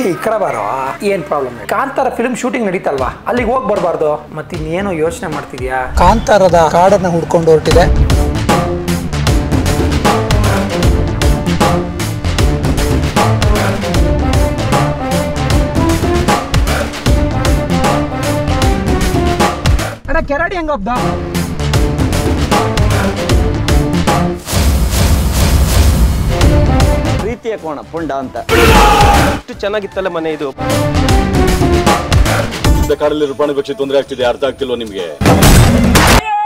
ಈ ಕಡೆ ಬಾರೋ ಏನ್ ಪ್ರಾಬ್ಲಮ್ ಕಾಂತಾರ ಫಿಲ್ಮ್ ಶೂಟಿಂಗ್ ನಡೀತಲ್ವಾ ಅಲ್ಲಿಗೆ ಹೋಗಿ ಬರಬಾರ್ದು ಮತ್ತಿನ್ನೇನೋ ಯೋಚನೆ ಮಾಡ್ತಿದ್ಯಾ ಕಾಂತಾರದ ಕಾಡನ್ನ ಹುಡ್ಕೊಂಡು ಹೊರಟಿದೆ ಅಣ್ಣ ಕೆರಾಡಿ ಹೆಂಗ ಹಬ್ಬ ಪ್ರೀತಿಯ ಕೋಣ ಪುಂಡ ಅಂತ ಎಷ್ಟು ಚೆನ್ನಾಗಿತ್ತಲ್ಲ ಮನೆ ಇದು ಕಾಡಲ್ಲಿ ಪ್ರಾಣಿ ಪಕ್ಷಿ ತೊಂದರೆ ಆಗ್ತಿದೆ ಅರ್ಥ ಆಗ್ತಿಲ್ವಾ ನಿಮ್ಗೆ